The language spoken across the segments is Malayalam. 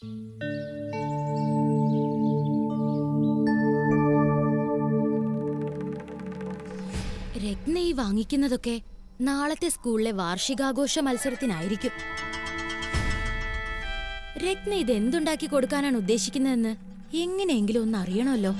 രത്ന ഈ വാങ്ങിക്കുന്നതൊക്കെ നാളത്തെ സ്കൂളിലെ വാർഷികാഘോഷ മത്സരത്തിനായിരിക്കും രത്ന ഇത് എന്തുണ്ടാക്കി കൊടുക്കാനാണ് ഉദ്ദേശിക്കുന്നതെന്ന് എങ്ങനെയെങ്കിലും ഒന്ന് അറിയണമല്ലോ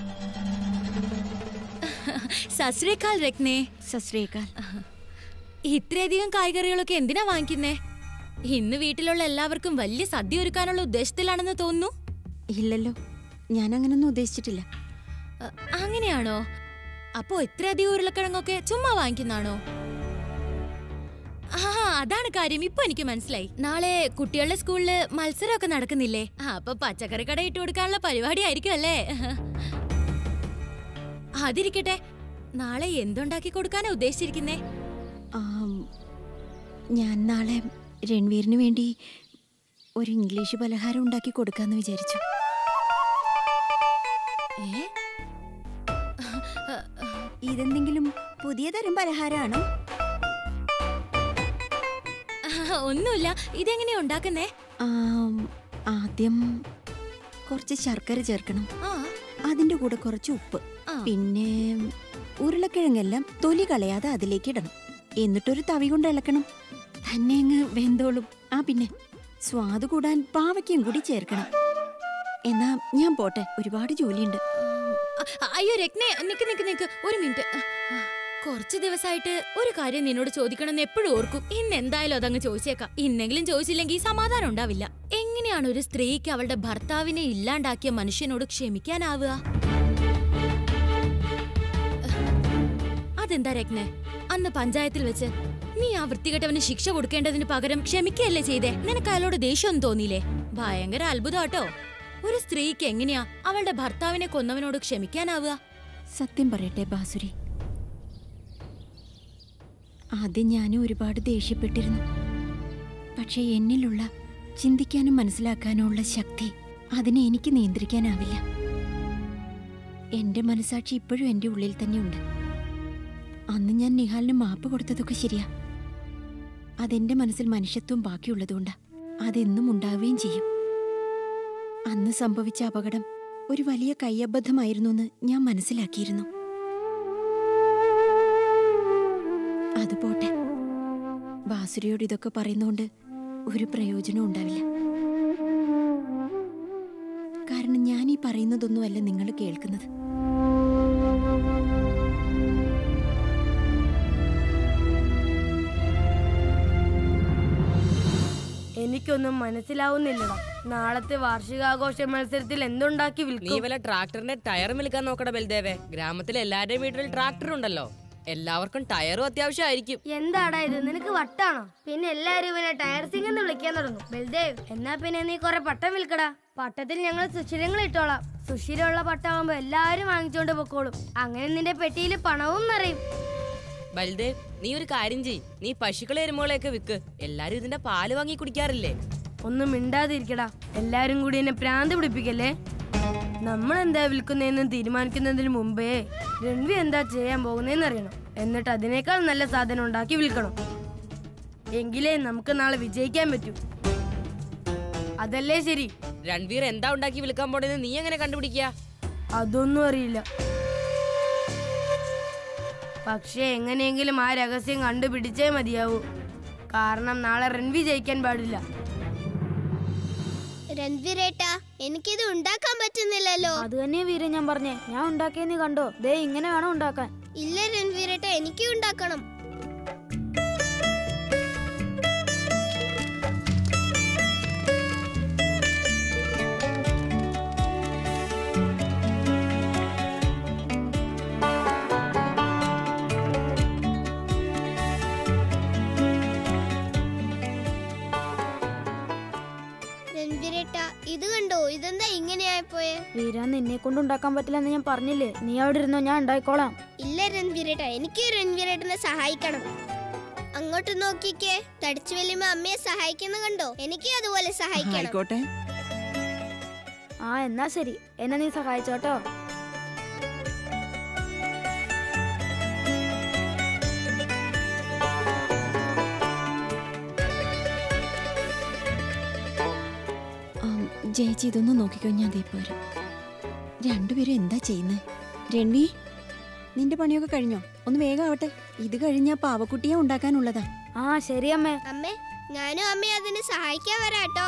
സസ്രേക്കാൽ രത്നേ സശ്രീകാൽ ഇത്രയധികം കായ്കറികളൊക്കെ എന്തിനാ വാങ്ങിക്കുന്നേ ഇന്ന് വീട്ടിലുള്ള എല്ലാവർക്കും വലിയ സദ്യ ഒരുക്കാനുള്ള ഉദ്ദേശത്തിലാണെന്ന് തോന്നുന്നു ഇല്ലല്ലോ ഞാൻ അങ്ങനൊന്നും ഉദ്ദേശിച്ചിട്ടില്ല അ, അങ്ങനെയാണോ അപ്പോ ഇത്രയധികം ഉരുളക്കിഴങ്ങൊക്കെ ചുമ്മാ വാങ്ങിക്കുന്നാണോ ആ അതാണ് കാര്യം ഇപ്പൊ എനിക്ക് മനസ്സിലായി നാളെ കുട്ടികളുടെ സ്കൂളില് മത്സരമൊക്കെ നടക്കുന്നില്ലേ ആ, അപ്പൊ പച്ചക്കറി കട ഇട്ട് കൊടുക്കാനുള്ള പരിപാടി ആയിരിക്കും അല്ലേ അതിരിക്കട്ടെ നാളെ എന്തുണ്ടാക്കി കൊടുക്കാനാ ഉദ്ദേശിച്ചിരിക്കുന്നേ ആം, ഞാൻ നാളെ രൺവീറിന് വേണ്ടി ഒരു ഇംഗ്ലീഷ് പലഹാരം ഉണ്ടാക്കി കൊടുക്കാന്ന് വിചാരിച്ചു ഏ ഇതെന്തെങ്കിലും പുതിയ തരം പലഹാരമാണോ ആ, ഒന്നുമില്ല ഇതെങ്ങനെയാ ഉണ്ടാക്കുന്നേ ആം, ആദ്യം കുറച്ച് ശർക്കര ചേർക്കണം ആ അതിന്റെ കൂടെ കുറച്ച് ഉപ്പ് ആ. പിന്നെ ഉരുളക്കിഴങ്ങെല്ലാം തൊലി കളയാതെ അതിലേക്ക് ഇടണം എന്നിട്ടൊരു തവി കൊണ്ട് ഇളക്കണം തന്നെ അങ്ങ് വെന്തോളും ആ പിന്നെ സ്വാദ് കൂടാൻ പാവയ്ക്കും കൂടി ചേർക്കണം എന്നാ ഞാൻ പോട്ടെ ഒരുപാട് ജോലിയുണ്ട് അ- അയ്യോ രത്നെ നിക്ക് നിക്ക് നിക്ക് ഒരു മിനിറ്റ് ആ, കുറച്ച് ദിവസമായിട്ട് ഒരു കാര്യം നിന്നോട് ചോദിക്കണമെന്ന് എപ്പോഴും ഓർക്കും ഇന്ന് എന്തായാലും അതങ്ങ് ചോദിച്ചേക്കാം ഇന്നെങ്കിലും ചോദിച്ചില്ലെങ്കിൽ സമാധാനം ഉണ്ടാവില്ല എങ്ങനെയാണ് ഒരു സ്ത്രീക്ക് അവളുടെ ഭർത്താവിനെ ഇല്ലാണ്ടാക്കിയ മനുഷ്യനോട് ക്ഷമിക്കാനാവുക അതെന്താ രത്നെ അന്ന് പഞ്ചായത്തിൽ വെച്ച് നീ ആ വൃത്തികെട്ടവന് ശിക്ഷ കൊടുക്കേണ്ടതിന് പകരം ക്ഷമിക്കുകയല്ലേ ചെയ്തേ നിനക്ക് അയാളോട് ദേഷ്യമൊന്നും തോന്നിയില്ലേ ഭയങ്കര അത്ഭുതാട്ടോ ഒരു സ്ത്രീക്ക് എങ്ങനെയാ അവളുടെ ഭർത്താവിനെ കൊന്നവനോട് ക്ഷമിക്കാനാവുക സത്യം പറയട്ടെ ബാസുരി ആദ്യം ഞാനും ഒരുപാട് ദേഷ്യപ്പെട്ടിരുന്നു പക്ഷെ എന്നിലുള്ള ചിന്തിക്കാനും മനസ്സിലാക്കാനും ഉള്ള ശക്തി അതിനെ എനിക്ക് നിയന്ത്രിക്കാനാവില്ല എന്റെ മനസാക്ഷി ഇപ്പോഴും എന്റെ ഉള്ളിൽ തന്നെയുണ്ട് അന്ന് ഞാൻ നിഹാലിന് മാപ്പ് കൊടുത്തതൊക്കെ ശരിയാ അതെന്റെ മനസ്സിൽ മനുഷ്യത്വം ബാക്കിയുള്ളതുകൊണ്ടാ അതെന്നും ഉണ്ടാവുകയും ചെയ്യും അന്ന് സംഭവിച്ച അപകടം ഒരു വലിയ കയ്യബദ്ധമായിരുന്നു എന്ന് ഞാൻ മനസ്സിലാക്കിയിരുന്നു അത് പോട്ടെ ബാസുരിയോട് ഇതൊക്കെ പറയുന്നോണ്ട് ഒരു പ്രയോജനവും ഉണ്ടാവില്ല കാരണം ഞാൻ ഈ പറയുന്നതൊന്നുമല്ല നിങ്ങൾ കേൾക്കുന്നത് എനിക്കൊന്നും മനസ്സിലാവുന്നില്ലടാ നാളത്തെ വാർഷികാഘോഷ മത്സരത്തിൽ എന്തുണ്ടാക്കി നീ വിൽക്കും വല്ല ട്രാക്ടറിന്റെ ടയർ വിൽക്കാൻ നോക്കട ബൽദേവേ ഗ്രാമത്തിലെ എല്ലാവരുടെയും വീട്ടിൽ ട്രാക്ടർ ഉണ്ടല്ലോ എല്ലാവർക്കും ടയറും അത്യാവശ്യമായിരിക്കും എന്താടാ ഇത് നിനക്ക് വട്ടാണോ പിന്നെ എല്ലാരും ഇവനെ ടയർ സിംഗ് എന്ന് വിളിക്കാൻ തുടങ്ങും ബൽദേവ് എന്നാ പിന്നെ നീ കുറെ പട്ടം വിൽക്കടാ പട്ടത്തിൽ ഞങ്ങൾ സുഷിരങ്ങൾ ഇട്ടോളാം സുഷിരമുള്ള പട്ടാവുമ്പോ എല്ലാരും വാങ്ങിച്ചോണ്ട് പൊക്കോളും അങ്ങനെ നിന്റെ പെട്ടിയിൽ പണവും നിറയും ബൽദേവ് നീ ഒരു കാര്യം ചെയ് നീ പശുക്കളെ എരുമകളെയൊക്കെ വിക്ക് എല്ലാരും ഇതിന്റെ പാല് വാങ്ങി കുടിക്കാറില്ലേ ഒന്നും മിണ്ടാതിരിക്കടാ എല്ലാരും കൂടി എന്നെ പ്രാന്ത് പിടിപ്പിക്കല്ലേ നമ്മൾ എന്താ വിൽക്കുന്നതെന്ന് തീരുമാനിക്കുന്നതിന് മുമ്പേ രൺവി എന്താ ചെയ്യാൻ പോകുന്നതെന്ന് അറിയണം എന്നിട്ട് അതിനേക്കാൾ നല്ല സാധനം ഉണ്ടാക്കി വിൽക്കണം എങ്കിലേ നമുക്ക് നാളെ വിജയിക്കാൻ പറ്റൂ അതല്ലേ ശരി രൺവീർ എന്താ ഉണ്ടാക്കി വിൽക്കാൻ പോണെന്ന് നീ എങ്ങനെ കണ്ടുപിടിക്കുക അതൊന്നും അറിയില്ല പക്ഷേ എങ്ങനെയെങ്കിലും ആ രഹസ്യം കണ്ടുപിടിച്ചേ മതിയാവൂ കാരണം നാളെ റൺവി ജയിക്കാൻ പാടില്ല രൺവീരേട്ടാ എനിക്കിത് ഉണ്ടാക്കാൻ പറ്റുന്നില്ലല്ലോ അത് തന്നെ വീര ഞാൻ പറഞ്ഞേ ഞാൻ ഉണ്ടാക്കിയെന്ന് കണ്ടോ ദേ ഇങ്ങനെ വേണം ഉണ്ടാക്കാൻ ഇല്ല രൺവീരേട്ടാ എനിക്ക് ഉണ്ടാക്കണം രൺവീരേട്ടാ ഇത് കണ്ടോ ഇതെന്താ ഇങ്ങനെയായിപ്പോയെ വീര നിന്നെ കൊണ്ട് ഉണ്ടാക്കാൻ പറ്റില്ല എന്ന് ഞാൻ പറഞ്ഞില്ലേ നീ അവിടെ ഇരുന്നോ ഞാൻ ഉണ്ടായിക്കോളാം ഇല്ല രൺവീരേട്ടാ എനിക്ക് രൺവീരേട്ടനെ സഹായിക്കണം അങ്ങോട്ട് നോക്കിക്കേ തടിച്ചു വലിയുമ്പോ അമ്മയെ സഹായിക്കുന്ന കണ്ടോ എനിക്ക് അതുപോലെ സഹായിക്കണം ആയിക്കോട്ടെ ആ എന്നാ ശരി എന്നെ നീ സഹായിച്ചോട്ടോ ആം, ജയിച്ച് ഇതൊന്ന് നോക്കിക്കോ ഞാൻ ദേ പോരും രണ്ടുപേരും എന്താ ചെയ്യുന്നത് രൺവി നിന്റെ പണിയൊക്കെ കഴിഞ്ഞോ ഒന്ന് വേഗം ആവട്ടെ ഇത് കഴിഞ്ഞാ പാവക്കുട്ടിയെ ഉണ്ടാക്കാനുള്ളതാ ആ ശരി അമ്മേ അമ്മേ ഞാനും അമ്മയെ അതിന് സഹായിക്കാൻ വരാട്ടോ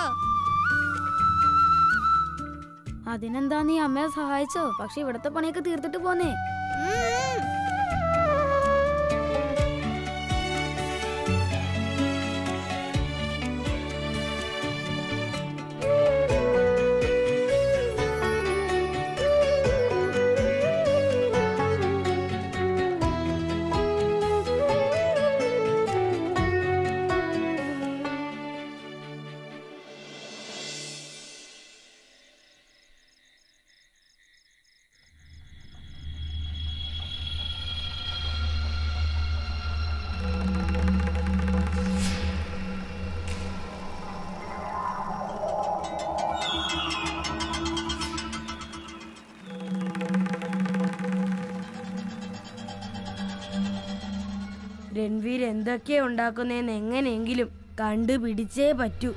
അതിനെന്താ നീ അമ്മയെ സഹായിച്ചോ പക്ഷെ ഇവിടത്തെ പണിയൊക്കെ തീർത്തിട്ട് പോന്നേ ഉം. രൺവീർ എന്തൊക്കെയാ ഉണ്ടാക്കുന്നതെന്ന് എങ്ങനെയെങ്കിലും കണ്ടുപിടിച്ചേ പറ്റൂ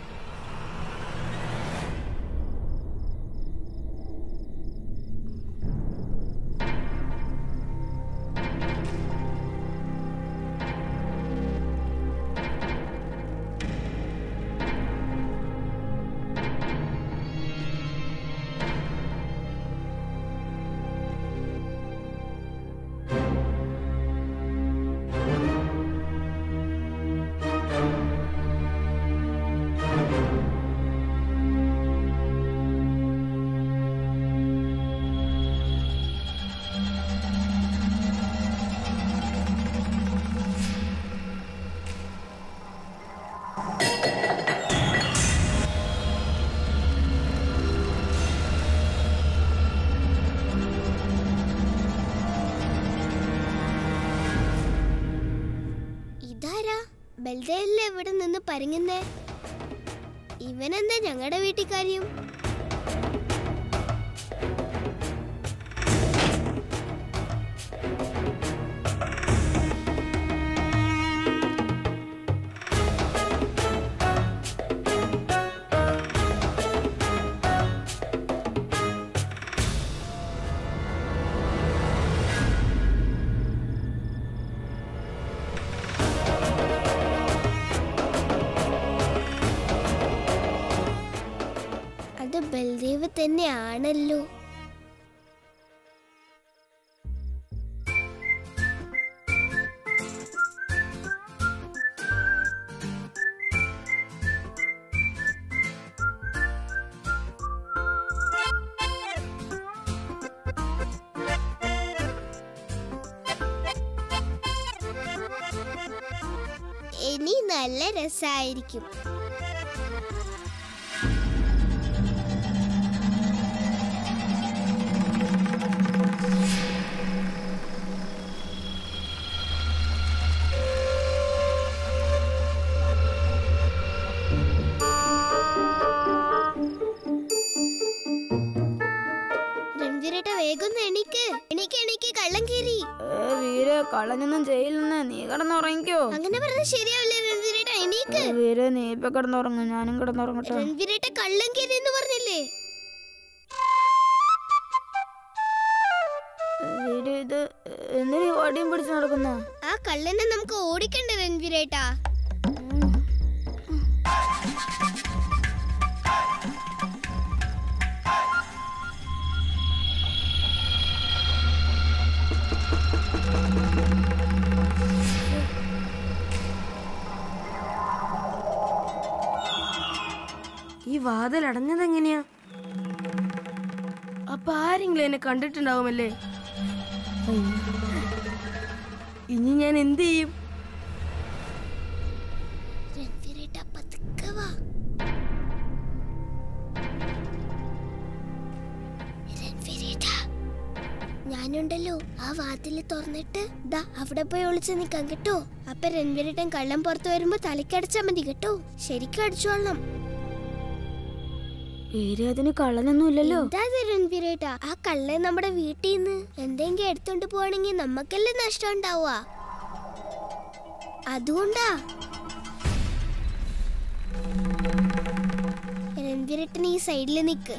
ഇതാരാ ബൽദേവല്ലേ ഇവിടെ നിന്ന് പരുങ്ങുന്നേ ഇവനെന്താ ഞങ്ങളുടെ വീട്ടിൽ കാര്യം അത് ബൽദേവ് തന്നെയാണല്ലോ ഇനി നല്ല രസായിരിക്കും രൺവീരേട്ട വേഗം ഒന്ന് എണീക്ക് എണീക്ക് എണീക്ക് കള്ളം കയറി ഏ വീരെ കളഞ്ഞൊന്നും ചെയ്യില്ലെന്ന് നീ കിടന്നുറങ്ങിക്കോ അങ്ങനെ പറഞ്ഞാൽ ശരിയാവില്ല രൺവീരേട്ട എണീക്ക് വീരെ നീ ഇപ്പൊ കിടന്നുറങ്ങും ഞാനും കിടന്നുറങ്ങട്ടെ രൺവീരേട്ട കള്ളം കയറി എന്ന് പറഞ്ഞില്ലേ വീര് ഇത് എന്തിനീ വടിയും പിടിച്ച് നടക്കുന്ന ആ കള്ളനെ നമുക്ക് ഓടിക്കണ്ടേ രൺവീരേട്ടാ ഈ വാതിൽ അടഞ്ഞത് എങ്ങനെയാ അപ്പൊ ആരെങ്കിലും എന്നെ കണ്ടിട്ടുണ്ടാവുമല്ലേ അയ്യോ. ഇനി ഞാൻ എന്ത് ചെയ്യും രൺവീരേട്ട പതുക്കെ വാ രൺവീരേട്ട ഞാനുണ്ടല്ലോ ആ വാതില് തുറന്നിട്ട് ദാ അവിടെ പോയി ഒളിച്ച് നിൽക്കാം കേട്ടോ അപ്പൊ രൺവീരേട്ടൻ കള്ളം പുറത്തു വരുമ്പോ തലക്കടിച്ചാ മതി കേട്ടോ ശരിക്കും അടിച്ചോളണം വീര് അതിന് കളഞ്ഞൊന്നും ഇല്ലല്ലോ എന്താ ഇത് രൺവീരേട്ട ആ കള്ളൻ നമ്മുടെ വീട്ടിൽ നിന്ന് എന്തെങ്കിലും എടുത്തോണ്ട് പോവാണെങ്കിൽ നമുക്കല്ലേ നഷ്ടം ഉണ്ടാവുക അതുകൊണ്ടാ രൺവീരട്ടൻ ഈ സൈഡിൽ നിക്ക്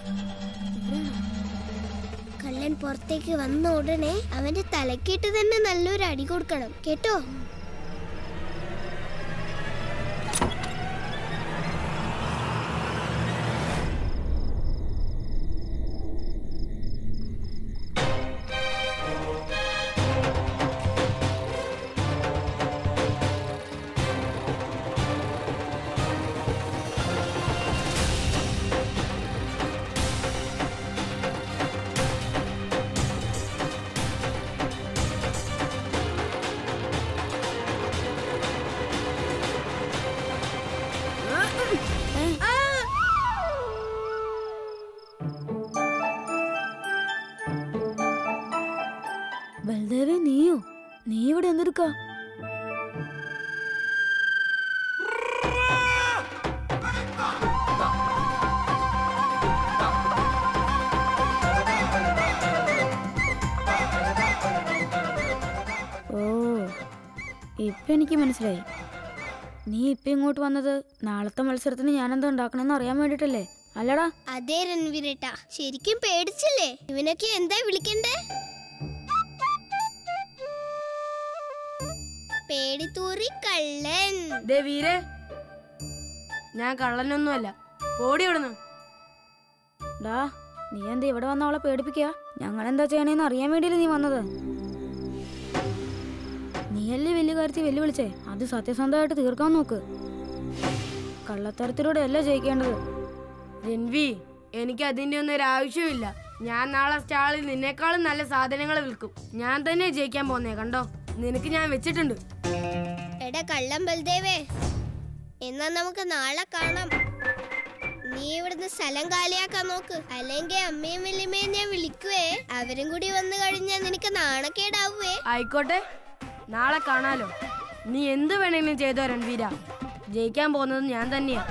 കള്ളൻ പുറത്തേക്ക് വന്ന ഉടനെ അവന്റെ തലക്കിട്ട് തന്നെ നല്ലൊരു അടി കൊടുക്കണം കേട്ടോ ബൽദേവേ നീയോ നീ ഇവിടെ എന്തെടുക്കാ ഓ ഇപ്പൊ എനിക്ക് മനസ്സിലായി നീ ഇപ്പൊ ഇങ്ങോട്ട് വന്നത് നാളത്തെ മത്സരത്തിന് ഞാനെന്താ ഉണ്ടാക്കണമെന്ന് അറിയാൻ വേണ്ടിട്ടല്ലേ അല്ലടാ അതേ രൺവീരേട്ട ശരിക്കും പേടിച്ചില്ലേ ഇവനൊക്കെ എന്താ വിളിക്കണ്ടേ പേടിത്തൂറി കള്ളൻ ദേ വീരേ ഞാൻ കള്ളനൊന്നുമല്ല പോടി ഇവിടുന്ന് ഡാ നീ എന്താ ഇവിടെ വന്ന അവളെ പേടിപ്പിക്കുക ഞങ്ങൾ എന്താ ചെയ്യണേന്ന് അറിയാൻ വേണ്ടിയല്ലേ നീ വന്നത് നീയല്ലേ വലിയ കാര്യത്തിൽ വെല്ലുവിളിച്ചേ അത് സത്യസന്ധമായിട്ട് തീർക്കാൻ നോക്ക് കള്ളത്തരത്തിലൂടെ അല്ല ജയിക്കേണ്ടത് രൺവി എനിക്ക് അതിന്റെ ഒന്നും ഒരു ആവശ്യമില്ല ഞാൻ നാളെ സ്റ്റാളിൽ നിന്നേക്കാളും നല്ല സാധനങ്ങൾ വിൽക്കും ഞാൻ തന്നെ ജയിക്കാൻ പോന്നേ കണ്ടോ നിനക്ക് ഞാൻ വെച്ചിട്ടുണ്ട് എടാ കള്ളം ബൽദേവേ എന്നാ നമുക്ക് നാളെ കാണാം നീ ഇവിടുന്ന് സ്ഥലം കാലിയാക്കാൻ നോക്ക് അല്ലെങ്കിൽ അമ്മയും വല്യമ്മയും ഞാൻ വിളിക്കുവേ അവരും കൂടി വന്നു കഴിഞ്ഞാൽ നിനക്ക് നാണക്കേടാവുവേ ആയിക്കോട്ടെ നാളെ കാണാലോ നീ എന്ത് വേണമെങ്കിലും ചെയ്തോ രൺവീര ജയിക്കാൻ പോകുന്നത് ഞാൻ തന്നെയാ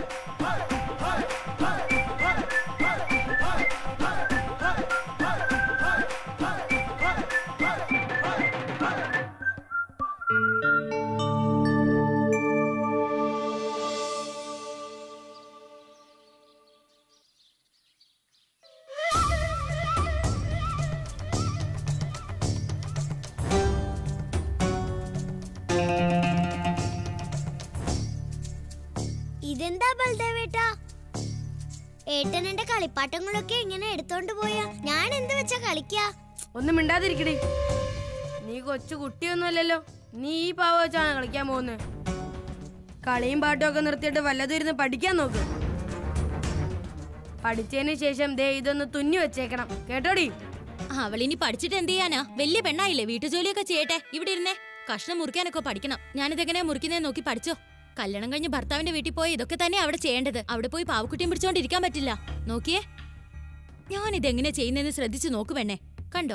ഇതെന്താ ബൽദേവേട്ടാ ഏട്ടൻ എന്റെ കളിപ്പാട്ടങ്ങളൊക്കെ ഇങ്ങനെ എടുത്തോണ്ട് പോയാ ഞാൻ എന്ത് വെച്ചാ കളിക്കാ ഒന്നും മിണ്ടാതിരിക്കടി നീ കൊച്ചു കുട്ടിയൊന്നുമല്ലല്ലോ നീ ഈ പാവ വെച്ചാണ് കളിക്കാൻ പോകുന്നത് കളിയും പാട്ടും ഒക്കെ നിർത്തിയിട്ട് വല്ലതും ഇരുന്ന് പഠിക്കാൻ നോക്ക് പഠിച്ചതിന് ശേഷം ദേ ഇതൊന്ന് തുന്നി വെച്ചേക്കണം കേട്ടോടി അവളിനി പഠിച്ചിട്ട് എന്ത് ചെയ്യാനാ വലിയ പെണ്ണായില്ലേ വീട്ടുജോലിയൊക്കെ ചെയ്യട്ടെ ഇവിടെ ഇരുന്നേ കഷ്ണം മുറിക്കാനൊക്കെ പഠിക്കണം ഞാനിതെങ്ങനെ മുറിക്കുന്നേ നോക്കി പഠിച്ചോ കല്യാണം കഴിഞ്ഞ് ഭർത്താവിന്റെ വീട്ടിൽ പോയി ഇതൊക്കെ തന്നെ അവിടെ ചെയ്യേണ്ടത് അവിടെ പോയി പാവക്കുട്ടിയും പിടിച്ചോണ്ടിരിക്കാൻ പറ്റില്ല നോക്കിയേ ഞാൻ ഇതെങ്ങനെ ചെയ്യുന്നതെന്ന് ശ്രദ്ധിച്ചു നോക്ക് പെണ്ണേ കണ്ടോ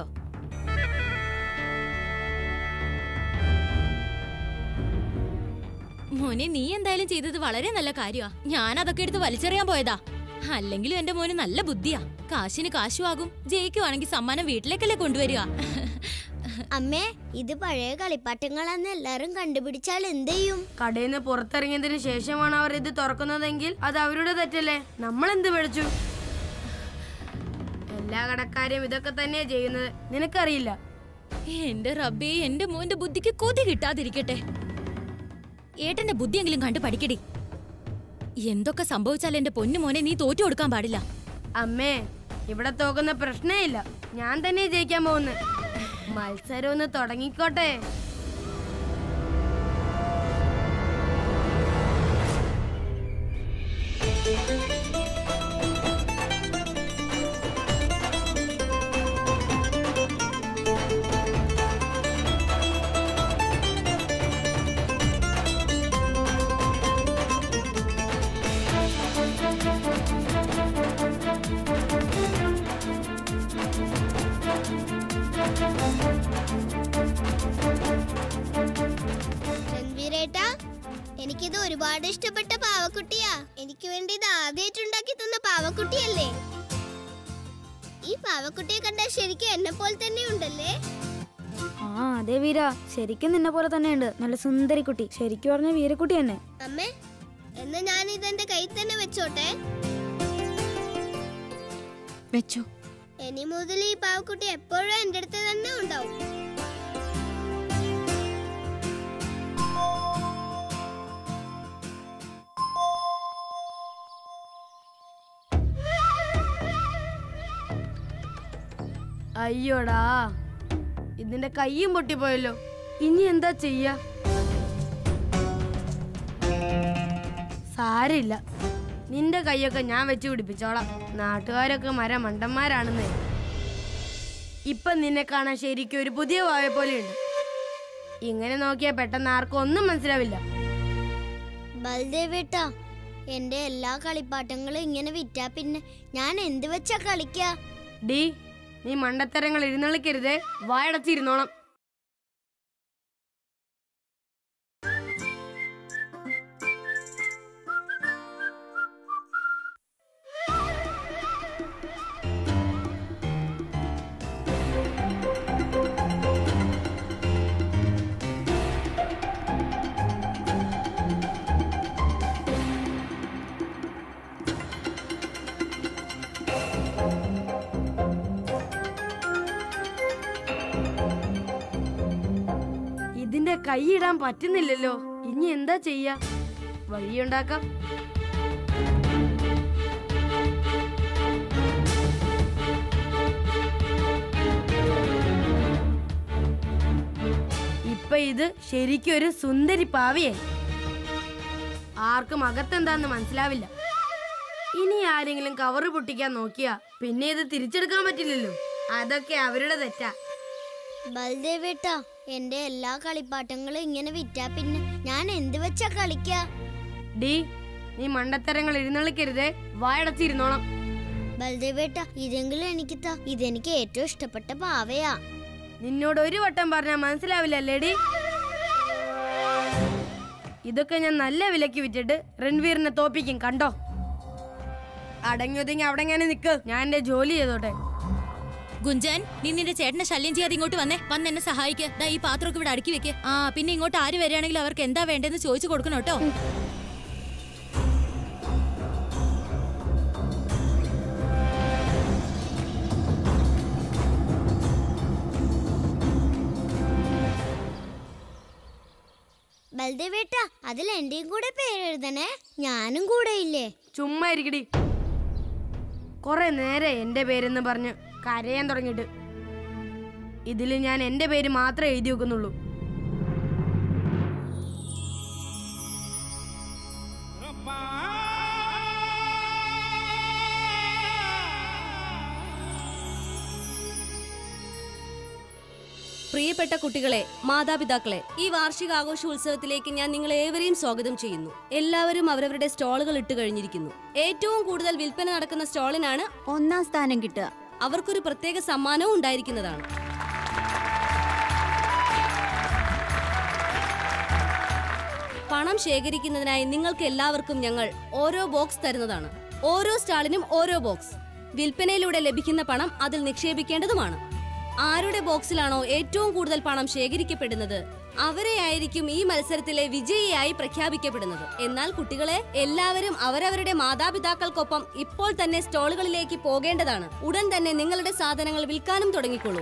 മോനെ നീ എന്തായാലും ചെയ്തത് വളരെ നല്ല കാര്യമാ ഞാൻ അതൊക്കെ എടുത്ത് വലിച്ചെറിയാൻ പോയതാ അല്ലെങ്കിലും എന്റെ മോന് നല്ല ബുദ്ധിയാ കാശിന് കാശുമാകും ജയിക്കുവാണെങ്കിൽ സമ്മാനം വീട്ടിലേക്കല്ലേ കൊണ്ടുവരിക അമ്മേ ഇത് പഴയ കളിപ്പാട്ടങ്ങളാന്ന് എല്ലാരും കണ്ടുപിടിച്ചാൽ എന്ത് ചെയ്യും കടയിൽ നിന്ന് പുറത്തിറങ്ങിയതിന് ശേഷമാണ് അവർ ഇത് തുറക്കുന്നതെങ്കിൽ അത് അവരുടെ തെറ്റല്ലേ നമ്മൾ എന്ത് പഠിച്ചു എല്ലാ കടക്കാരും ഇതൊക്കെ തന്നെയാ ചെയ്യുന്നത് നിനക്കറിയില്ല എന്റെ റബ്ബേ എന്റെ മോന്റെ ബുദ്ധിക്ക് കൊതി കിട്ടാതിരിക്കട്ടെ ഏട്ടന്റെ ബുദ്ധിയെങ്കിലും കണ്ടു പഠിക്കടി എന്തൊക്കെ സംഭവിച്ചാൽ എന്റെ പൊന്നു മോനെ നീ തോറ്റു കൊടുക്കാൻ പാടില്ല അമ്മേ ഇവിടെ തോക്കുന്ന പ്രശ്നേ ഇല്ല ഞാൻ തന്നെ ജയിക്കാൻ പോകുന്നത് മത്സരം ഒന്ന് തുടങ്ങിക്കോട്ടെ രൺവീരേട്ടാ എനിക്കിത് ഒരുപാട് ഇഷ്ടപ്പെട്ട പാവക്കുട്ടിയാ എനിക്ക് വേണ്ടി ഇത് ആദ്യമായിട്ടുണ്ടാക്കി തന്ന പാവക്കുട്ടിയല്ലേ ഈ പാവക്കുട്ടിയെ കണ്ടാൽ ശരിക്കും എന്നെ പോലെ തന്നെ ഉണ്ടല്ലേ ആ അതെ വീര ശരിക്കും നിന്നെ പോലെ തന്നെയുണ്ട് നല്ല സുന്ദരി കുട്ടി ശരിക്കും പറഞ്ഞ വീരക്കുട്ടി തന്നെ അമ്മേ എന്നാ ഞാൻ ഇതെന്റെ കയ്യിൽ തന്നെ വെച്ചോട്ടെ വെച്ചോ ഇനി മുതൽ ഈ പാവക്കുട്ടി എപ്പോഴും എന്റെ അടുത്ത് തന്നെ ഉണ്ടാവും അയ്യോടാ ഇതിന്റെ കയ്യും പൊട്ടിപ്പോയല്ലോ ഇനി എന്താ ചെയ്യാ സാരില്ല നിന്റെ കൈയൊക്കെ ഞാൻ വെച്ച് പിടിപ്പിച്ചോളാം നാട്ടുകാരൊക്കെ മര മണ്ടന്മാരാണെന്നേ ഇപ്പൊ നിന്നെ കാണാൻ ശരിക്കും ഒരു പുതിയ വായ പോലെയുണ്ട് ഇങ്ങനെ നോക്കിയാൽ പെട്ടെന്ന് ആർക്കും ഒന്നും മനസ്സിലാവില്ല ബൽദേവേട്ടാ എന്റെ എല്ലാ കളിപ്പാട്ടങ്ങളും ഇങ്ങനെ വിറ്റാ പിന്നെ ഞാൻ എന്ത് വെച്ചാ കളിക്കാ ഡി നീ മണ്ടത്തരങ്ങൾ എഴുന്നള്ളിക്കരുതേ വായടച്ചിരുന്നോണം ഇതിന്റെ കൈയിടാൻ പറ്റുന്നില്ലല്ലോ ഇനി എന്താ ചെയ്യാ വഴിയുണ്ടാക്കാം ഇപ്പൊ ഇത് ശരിക്കും ഒരു സുന്ദരി പാവയായി ആർക്കും അകത്തെന്താന്ന് മനസ്സിലാവില്ല ഇനി ആരെങ്കിലും കവറ് പൊട്ടിക്കാൻ നോക്കിയാ പിന്നെ ഇത് തിരിച്ചെടുക്കാൻ പറ്റില്ലല്ലോ അതൊക്കെ അവരുടെ തെറ്റാ ബൽദേവേട്ടാ എന്റെ എല്ലാ കളിപ്പാട്ടങ്ങളും ഇങ്ങനെ വിറ്റാ പിന്നെ ഞാൻ എന്ത് വെച്ചാ കളിക്കാ ഡി നീ മണ്ടത്തരങ്ങൾ എഴുന്നള്ളിക്കരുതേ വായടച്ചിരുന്നോണം ബൽദേവേട്ടാ ഇതെങ്കിലും എനിക്ക് താ ഇതെനിക്ക് ഏറ്റവും ഇഷ്ടപ്പെട്ട പാവയാ നിന്നോട് ഒരു വട്ടം പറഞ്ഞാൽ മനസ്സിലാവില്ല ലേഡി ഇതൊക്കെ ഞാൻ നല്ല വിലക്ക് വിറ്റിട്ട് രൺവീറിനെ തോപ്പിക്കും കണ്ടോ അടങ്ങി ഒതുങ്ങി അവിടെ എങ്ങനെ നിക്ക് ഞാൻ എന്റെ ജോലി ചെയ്തോട്ടെ ഗുഞ്ചൻ നീ നിന്റെ ചേട്ടനെ ശല്യം ചെയ്യാതെ ഇങ്ങോട്ട് വന്നേ വന്ന് എന്നെ സഹായിക്ക് ദാ ഈ പാത്രമൊക്കെ ഇവിടെ അടുക്കി വെക്ക് ആ പിന്നെ ഇങ്ങോട്ട് ആര് വരികയാണെങ്കിൽ അവർക്ക് എന്താ വേണ്ടതെന്ന് ചോദിച്ചു കൊടുക്കണം കേട്ടോ ബൽദേവേട്ടാ അതിൽ എന്റെയും കൂടെ പേരെഴുതണേ ഞാനും കൂടെ ഇല്ലേ ചുമ്മാ ഇരിക്കടി കുറെ നേരെ എന്റെ പേരെന്ന് പറഞ്ഞ് കരയാൻ തുടങ്ങിയിട്ട് ഇതിൽ ഞാൻ എന്റെ പേര് മാത്രമേ എഴുതി വെക്കുന്നുള്ളൂ പ്രിയപ്പെട്ട കുട്ടികളെ മാതാപിതാക്കളെ ഈ വാർഷികാഘോഷോത്സവത്തിലേക്ക് ഞാൻ നിങ്ങളെ ഏവരെയും സ്വാഗതം ചെയ്യുന്നു എല്ലാവരും അവരവരുടെ സ്റ്റോളുകൾ ഇട്ട് കഴിഞ്ഞിരിക്കുന്നു ഏറ്റവും കൂടുതൽ വിൽപ്പന നടക്കുന്ന സ്റ്റോളിനാണ് ഒന്നാം സ്ഥാനം കിട്ടുക അവർക്കൊരു പ്രത്യേക സമ്മാനവും ഉണ്ടായിരിക്കുന്നതാണ് പണം ശേഖരിക്കുന്നതിനായി നിങ്ങൾക്ക് എല്ലാവർക്കും ഞങ്ങൾ ഓരോ ബോക്സ് തരുന്നതാണ് ഓരോ സ്റ്റാളിനും ഓരോ ബോക്സ് വിൽപ്പനയിലൂടെ ലഭിക്കുന്ന പണം അതിൽ നിക്ഷേപിക്കേണ്ടതുമാണ് ആരുടെ ബോക്സിലാണോ ഏറ്റവും കൂടുതൽ പണം ശേഖരിക്കപ്പെടുന്നത് അവരെയായിരിക്കും ഈ മത്സരത്തിലെ വിജയിയായി പ്രഖ്യാപിക്കപ്പെടുന്നത് എന്നാൽ കുട്ടികളെ എല്ലാവരും അവരവരുടെ മാതാപിതാക്കൾക്കൊപ്പം ഇപ്പോൾ തന്നെ സ്റ്റോളുകളിലേക്ക് പോകേണ്ടതാണ് ഉടൻ തന്നെ നിങ്ങളുടെ സാധനങ്ങൾ വിൽക്കാനും തുടങ്ങിക്കോളൂ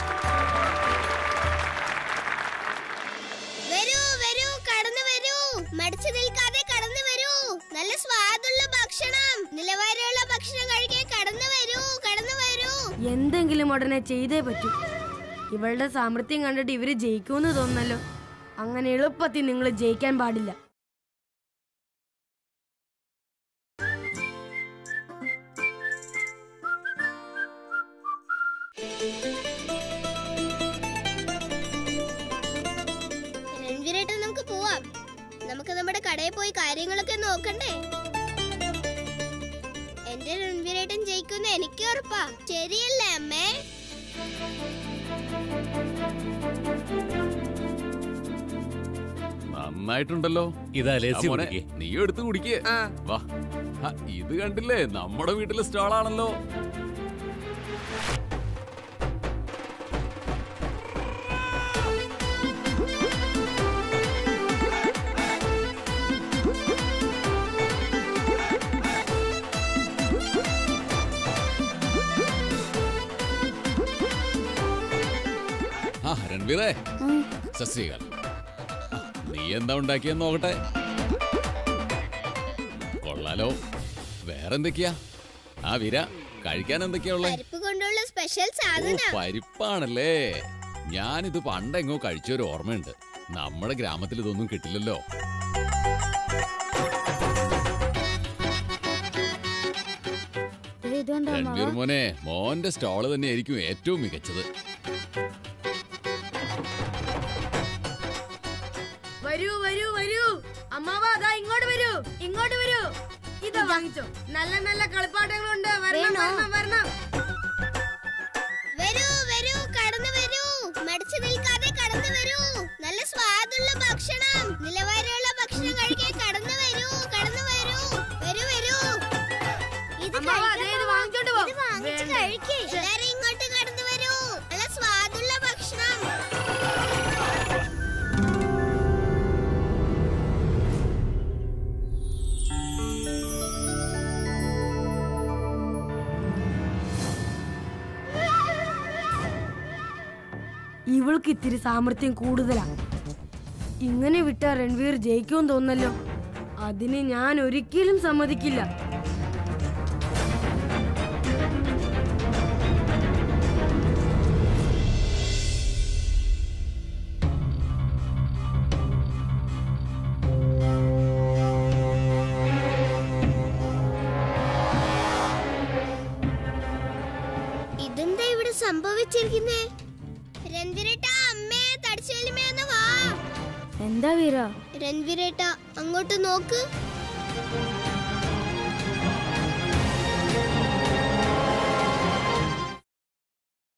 വരൂ വരൂ കടന്നു വരൂ മടിച്ചു നിൽക്കാതെ കടന്നു വരൂ നല്ല സ്വാദുള്ള ഭക്ഷണം നിലവാരമുള്ള ഭക്ഷണം കഴിക്കാൻ കടന്നു വരൂ കടന്നു വരൂ എന്തെങ്കിലും ഉടനെ ചെയ്തേ പറ്റൂ ഇവളുടെ സാമർത്ഥ്യം കണ്ടിട്ട് ഇവര് ജയിക്കുമെന്ന് തോന്നല്ലോ അങ്ങനെ എളുപ്പത്തിൽ നിങ്ങൾ ജയിക്കാൻ പാടില്ല രൺവീരേട്ടൻ നമുക്ക് പോവാം നമുക്ക് നമ്മുടെ കടയിൽ പോയി കാര്യങ്ങളൊക്കെ നോക്കണ്ടേ എന്റെ രൺവീരേട്ടൻ ജയിക്കുന്ന എനിക്ക് ഉറപ്പാ ശരിയല്ലേ അമ്മേ നന്നായിട്ടുണ്ടല്ലോ ഇതാ ആ ലേസി മോനെ, കുടിക്ക്. നീ എടുത്ത് കുടിക്കേ ആ വാ ആ, ഇത് കണ്ടില്ലേ നമ്മുടെ വീട്ടിലെ സ്റ്റാളാണല്ലോ രൺവീറേ സസ്രീകാൽ നീ എന്താ ഉണ്ടാക്കിയെന്ന് നോക്കട്ടെ കൊള്ളാലോ വേറെന്തൊക്കെയാ ആ വീര കഴിക്കാൻ എന്തൊക്കെയാ ഉള്ളേ പരിപ്പ് കൊണ്ടുള്ള സ്പെഷ്യൽ ഓ സാധന പരിപ്പാണല്ലേ ഞാനിത് പണ്ടെങ്ങോ കഴിച്ചൊരു ഓർമ്മയുണ്ട് നമ്മുടെ ഗ്രാമത്തിൽ ഇതൊന്നും കിട്ടില്ലല്ലോ ഇത് കണ്ടോ രൺവീർ മോനെ മോന്റെ സ്റ്റോള് തന്നെയായിരിക്കും ഏറ്റവും മികച്ചത് വരൂ വരൂ വരൂ അമ്മാവ അതാ ഇങ്ങോട്ട് വരൂ ഇങ്ങോട്ട് വരൂ ഇതാ വാങ്ങിച്ചോ നല്ല നല്ല കളിപ്പാട്ടങ്ങളുണ്ട് വരണം വരണം വരണം വരൂ വരൂ കടന്നു വരൂ മടിച്ചു നിൽക്കാതെ കടന്നു വരൂ നല്ല സ്വാദുള്ള ഭക്ഷണം നിലവാരമുള്ള ഭക്ഷണം കഴിക്കാൻ കടന്നു വരൂ കടന്നു വരൂ വരൂ വരൂ ഇത് അമ്മാവ കഴിക്കാൻ അതേ ഇത് പോവാം. വാങ്ങിച്ചോണ്ട് പോ ഇത് വാങ്ങിച്ച് വേണ്ട. കഴിക്ക് എല്ലാരും ഇങ്ങോട്ട് കടന്നു വരൂ നല്ല സ്വാദുള്ള ഭക്ഷണം ഇവൾക്ക് ഇത്തിരി സാമർത്ഥ്യം കൂടുതലാ ഇങ്ങനെ വിട്ട രൺവീർ ജയിക്കുമെന്ന് തോന്നല്ലോ അതിന് ഞാൻ ഒരിക്കലും സമ്മതിക്കില്ല ഇതെന്താ ഇവിടെ സംഭവിച്ചിരിക്കുന്നേ രൺവീരേട്ടാ അമ്മേ തടിച്ചുവലിമേ ഒന്ന് വാ എന്താ വീര രൺവീരേട്ടാ അങ്ങോട്ട് നോക്ക്